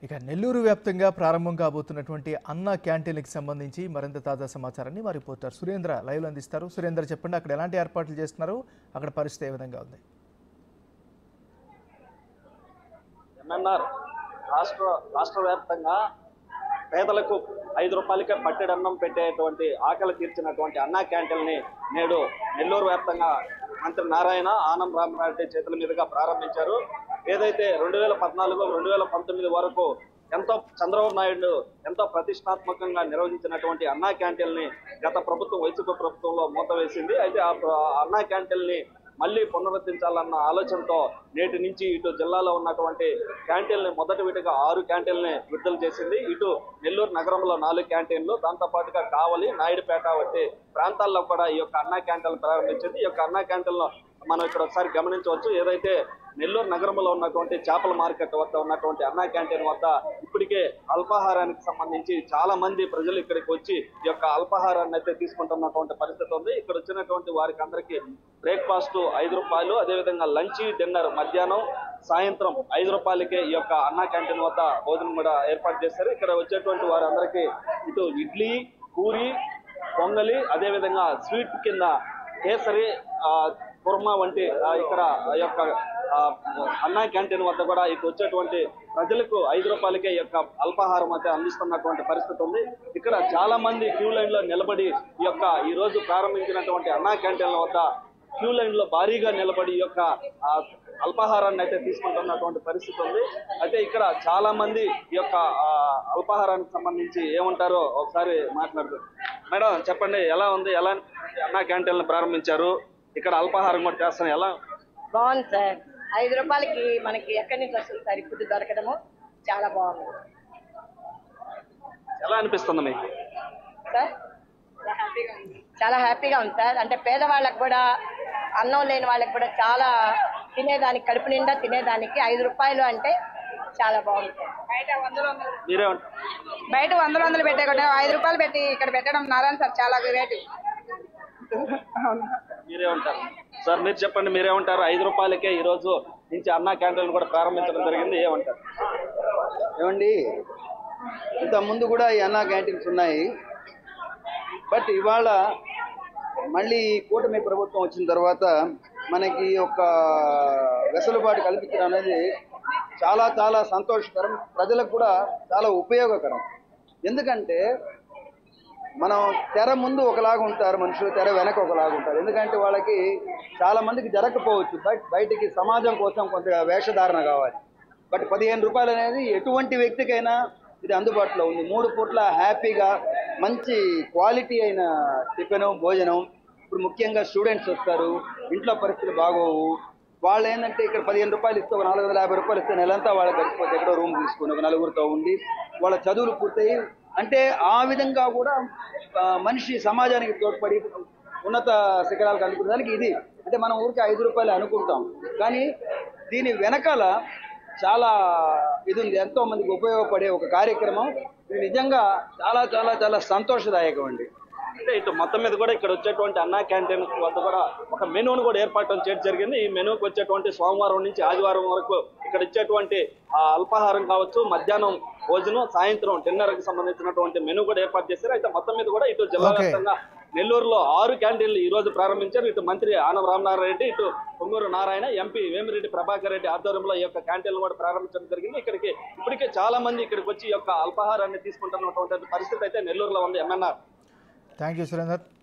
ఇక నెల్లూరు వ్యాప్తంగా ప్రారంభం కాబోతున్నటువంటి అన్న క్యాంటీన్లకు సంబంధించి మరింత తాజా సమాచారాన్ని మా రిపోర్టర్ సురేంద్ర లైవ్లో అందిస్తారు సురేంద్ర చెప్పండి అక్కడ ఎలాంటి ఏర్పాట్లు చేస్తున్నారు అక్కడ పరిస్థితి ఏ విధంగా ఉంది ఎంఎన్ఆర్ రాష్ట్ర రాష్ట్ర వ్యాప్తంగా పేదలకు ఐదు రూపాయలకే పట్టెడన్నం పెట్టేటువంటి ఆకలి తీర్చినటువంటి అన్నా క్యాంటీన్ని నేడు నెల్లూరు వ్యాప్తంగా మంత్రి నారాయణ ఆనం రామరెడ్డి చేతుల మీదుగా ప్రారంభించారు ఏదైతే రెండు వేల పద్నాలుగు రెండు వేల పంతొమ్మిది వరకు ఎంతో చంద్రబాబు నాయుడు ఎంతో ప్రతిష్టాత్మకంగా నిర్వహించినటువంటి అన్నా క్యాంటీన్ని గత ప్రభుత్వం వైసీపీ ప్రభుత్వంలో మూత వేసింది అయితే ఆ ప్ర- ఆ అన్నా క్యాంటీన్ని మళ్ళీ పునరుద్ధరించాలన్న ఆలోచనతో నేటి నుంచి ఇటు జిల్లాలో ఉన్నటువంటి క్యాంటీన్లు మొదటి విడిగా ఆరు క్యాంటీన్లని విడుదల చేసింది ఇటు నెల్లూరు నగరంలో నాలుగు క్యాంటీన్లు దాంతో పాటుగా కావలి నాయుడుపేట వంటి ప్రాంతాల్లో కూడా ఈ యొక్క అన్నా క్యాంటీన్లు ప్రారంభించింది ఈ యొక్క అన్నా క్యాంటీన్లో మనం ఇక్కడ ఒకసారి గమనించవచ్చు ఏదైతే నెల్లూరు నగరంలో ఉన్నటువంటి చేపల మార్కెట్ వద్ద ఉన్నటువంటి అన్నా క్యాంటీన్ వద్ద ఇప్పటికే అల్పాహారానికి సంబంధించి చాలా మంది ప్రజలు ఇక్కడికి వచ్చి ఈ యొక్క అల్పాహారాన్ని అయితే తీసుకుంటున్నటువంటి పరిస్థితి ఉంది ఇక్కడ వచ్చినటువంటి వారికి అందరికీ బ్రేక్ఫాస్ట్ ఐదు రూపాయలు అదేవిధంగా లంచ్ డిన్నర్ మధ్యాహ్నం సాయంత్రం ఐదు రూపాయలకే ఈ యొక్క అన్నా క్యాంటీన్ వద్ద భోజనం కూడా ఏర్పాటు చేశారు ఇక్కడ వచ్చేటువంటి వారందరికీ ఇటు ఇడ్లీ పూరి పొంగలి అదేవిధంగా స్వీట్ కింద కేసరి ఆ, కుర్మా వంటి ఆ, ఇక్కడ ఆ యొక్క ఆ, అన్నా క్యాంటీన్ వద్ద కూడా ఇటు వచ్చేటువంటి ప్రజలకు ఐదు రూపాయలకే ఈ యొక్క అల్పాహారం అయితే అందిస్తున్నటువంటి పరిస్థితి ఉంది ఇక్కడ చాలా మంది క్యూ లైన్ లో నిలబడి ఈ యొక్క ఈ రోజు ప్రారంభించినటువంటి అన్నా క్యాంటీన్ల వద్ద క్యూ లైన్ లో భారీగా నిలబడి ఈ యొక్క ఆ, అల్పాహారాన్ని అయితే తీసుకుంటున్నటువంటి పరిస్థితి ఉంది అయితే ఇక్కడ చాలా మంది ఈ యొక్క ఆ, అల్పాహారానికి సంబంధించి ఏమంటారో ఒకసారి మాట్లాడుతారు మేడం చెప్పండి ఎలా ఉంది ఎలా అనిపిస్తుంది? అన్నా క్యాంటీన్లు ప్రారంభించారు ఇక్కడ అల్పాహారం కూడా చేస్తాను ఎలా బాగుంది సార్ ఐదు రూపాయలకి మనకి ఎక్కడి నుంచి వస్తుంది సార్ ఇప్పుడు దొరకడము చాలా బాగుంది ఎలా అనిపిస్తుంది మీకు సార్ చాలా హ్యాపీగా ఉంది సార్ అంటే పేదవాళ్ళకి కూడా అన్నం లేని వాళ్ళకి కూడా చాలా తినేదానికి కడుపు నిండా తినేదానికి ఐదు రూపాయలు అంటే చాలా బాగుంది సార్ బయట వందలు వందలు మీరే ఉంటారు బయట వందలు వందలు పెట్టే కూడా ఐదు రూపాయలు పెట్టి ఇక్కడ పెట్టడం నారాయణ సార్ చాలా గ్రేట్ మీరే ఉంటారు సార్ మీరు చెప్పండి మీరే ఉంటారు ఐదు రూపాయలకే ఈ రోజు నుంచి అన్నా క్యాంటీన్ కూడా ప్రారంభించడం జరిగింది ఏమంటారు ఏమండి ఇంత ముందు కూడా ఈ అన్నా క్యాంటీన్స్ ఉన్నాయి బట్ ఇవాళ మళ్ళీ ఈ కూటమి ప్రభుత్వం వచ్చిన తర్వాత మనకి ఒక వెసులుబాటు కల్పించడం అనేది చాలా చాలా సంతోషకరం ప్రజలకు కూడా చాలా ఉపయోగకరం ఎందుకంటే మనం తెర ముందు ఒకలాగా ఉంటారు మనుషులు తెర వెనక ఒకలాగా ఉంటారు ఎందుకంటే వాళ్ళకి చాలా మందికి జరగకపోవచ్చు బట్ బయటికి సమాజం కోసం కొంత వేషధారణ కావాలి బట్ పదిహేను రూపాయలు అనేది ఎటువంటి వ్యక్తికైనా ఇది అందుబాటులో ఉంది మూడు పూట్ల హ్యాపీగా మంచి క్వాలిటీ అయిన టిఫిన్ భోజనం ఇప్పుడు ముఖ్యంగా స్టూడెంట్స్ వస్తారు ఇంట్లో పరిస్థితులు బాగోవు వాళ్ళు ఏంటంటే ఇక్కడ పదిహేను రూపాయలు ఇస్తే ఒక నాలుగు వందల యాభై రూపాయలు ఇస్తే నెలంతా వాళ్ళకి గడిచిపోతే ఎక్కడో రూమ్ తీసుకుని ఒక నలుగురితో ఉండి వాళ్ళ చదువులు పూర్తయి అంటే ఆ విధంగా కూడా ఆ, మనిషి సమాజానికి తోడ్పడి ఉన్నత శిఖరాలకు అందుకునేదానికి ఇది అంటే మనం ఊరికి ఐదు రూపాయలు అనుకుంటాం కానీ దీని వెనకాల చాలా ఇది ఉంది ఎంతో మందికి ఉపయోగపడే ఒక కార్యక్రమం ఇది నిజంగా చాలా చాలా చాలా సంతోషదాయకం అండి అంటే ఇటు మొత్తం మీద కూడా ఇక్కడ వచ్చేటువంటి అన్నా క్యాంటీన్ వద్ద కూడా ఒక మెనూను కూడా ఏర్పాటు చేయడం జరిగింది ఈ మెనూకి వచ్చేటువంటి సోమవారం నుంచి ఆదివారం వరకు ఇక్కడ ఇచ్చేటువంటి ఆ అల్పాహారం కావచ్చు మధ్యాహ్నం భోజనం సాయంత్రం డిన్నర్ కి సంబంధించినటువంటి మెనూ కూడా ఏర్పాటు చేశారు అయితే మొత్తం మీద కూడా ఇటు జిల్లా Okay. వ్యాప్తంగా నెల్లూరులో ఆరు క్యాంటీన్లు ఈ రోజు ప్రారంభించారు ఇటు మంత్రి ఆనం రామనారాయణ రెడ్డి ఇటు పొంగూరు నారాయణ ఎంపీ వేమిరెడ్డి ప్రభాకర్ రెడ్డి ఆధ్వర్యంలో ఈ యొక్క క్యాంటీన్లు కూడా ప్రారంభించడం జరిగింది ఇక్కడికి ఇప్పటికే చాలా మంది ఇక్కడికి వచ్చి ఈ యొక్క అల్పాహారాన్ని తీసుకుంటున్నటువంటి పరిస్థితి అయితే నెల్లూరులో ఉంది ఎంఎన్ఆర్ థ్యాంక్ యూ సురేందర్